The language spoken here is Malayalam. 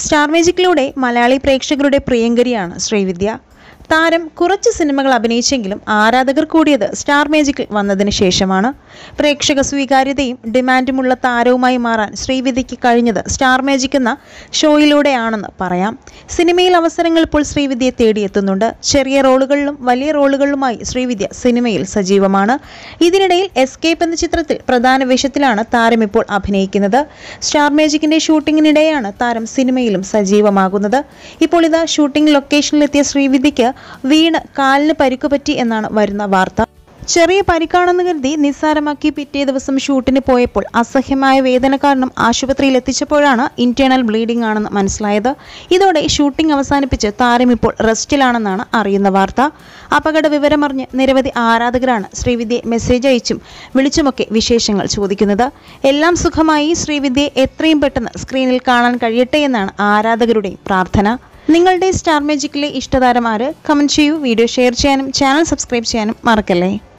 സ്റ്റാർ മാജിക്കിലൂടെ മലയാളി പ്രേക്ഷകരുടെ പ്രിയങ്കരിയാണ് ശ്രീവിദ്യ താരം കുറച്ച് സിനിമകൾ അഭിനയിച്ചെങ്കിലും ആരാധകർ കൂടിയത് സ്റ്റാർ മാജിക്കിൽ വന്നതിന് ശേഷമാണ് പ്രേക്ഷക സ്വീകാര്യതയും ഡിമാൻഡുമുള്ള താരവുമായി മാറാൻ ശ്രീവിദ്യയ്ക്ക് കഴിഞ്ഞത് സ്റ്റാർ മാജിക് എന്ന ഷോയിലൂടെയാണെന്ന് പറയാം സിനിമയിൽ അവസരങ്ങൾ ഇപ്പോൾ ശ്രീവിദ്യയെ തേടിയെത്തുന്നുണ്ട് ചെറിയ റോളുകളിലും വലിയ റോളുകളിലുമായി ശ്രീവിദ്യ സിനിമയിൽ സജീവമാണ് ഇതിനിടയിൽ എസ്കേപ്പ് എന്ന ചിത്രത്തിൽ പ്രധാന വേഷത്തിലാണ് താരം ഇപ്പോൾ അഭിനയിക്കുന്നത് സ്റ്റാർ മാജിക്കിന്റെ ഷൂട്ടിങ്ങിനിടെയാണ് താരം സിനിമയിലും സജീവമാകുന്നത് ഇപ്പോൾ ഇതാ ഷൂട്ടിംഗ് ലൊക്കേഷനിലെത്തിയ ശ്രീവിദ്യയ്ക്ക് വീണ് കാലിന് പരിക്ക് പറ്റി എന്നാണ് വരുന്ന വാർത്ത ചെറിയ പരിക്കാണെന്ന് കരുതി നിസ്സാരമാക്കി പിറ്റേ ദിവസം ഷൂട്ടിന് പോയപ്പോൾ അസഹ്യമായ വേദന കാരണം ആശുപത്രിയിൽ എത്തിച്ചപ്പോഴാണ് ഇന്റേണൽ ബ്ലീഡിംഗ് ആണെന്ന് മനസ്സിലായത് ഇതോടെ ഷൂട്ടിംഗ് അവസാനിപ്പിച്ച് താരം ഇപ്പോൾ റെസ്റ്റിലാണെന്നാണ് അറിയുന്ന വാർത്ത അപകട വിവരമറിഞ്ഞ് നിരവധി ആരാധകരാണ് ശ്രീവിദ്യയെ മെസ്സേജ് അയച്ചും വിളിച്ചുമൊക്കെ വിശേഷങ്ങൾ ചോദിക്കുന്നത് എല്ലാം സുഖമായി ശ്രീവിദ്യയെ എത്രയും പെട്ടെന്ന് സ്ക്രീനിൽ കാണാൻ കഴിയട്ടെ എന്നാണ് ആരാധകരുടെയും പ്രാർത്ഥന നിങ്ങളുടെ സ്റ്റാർ മാജിക്കിലെ ഇഷ്ടതാരം ആര് കമൻറ്റ് ചെയ്യൂ വീഡിയോ ഷെയർ ചെയ്യാനും ചാനൽ സബ്സ്ക്രൈബ് ചെയ്യാനും മറക്കല്ലേ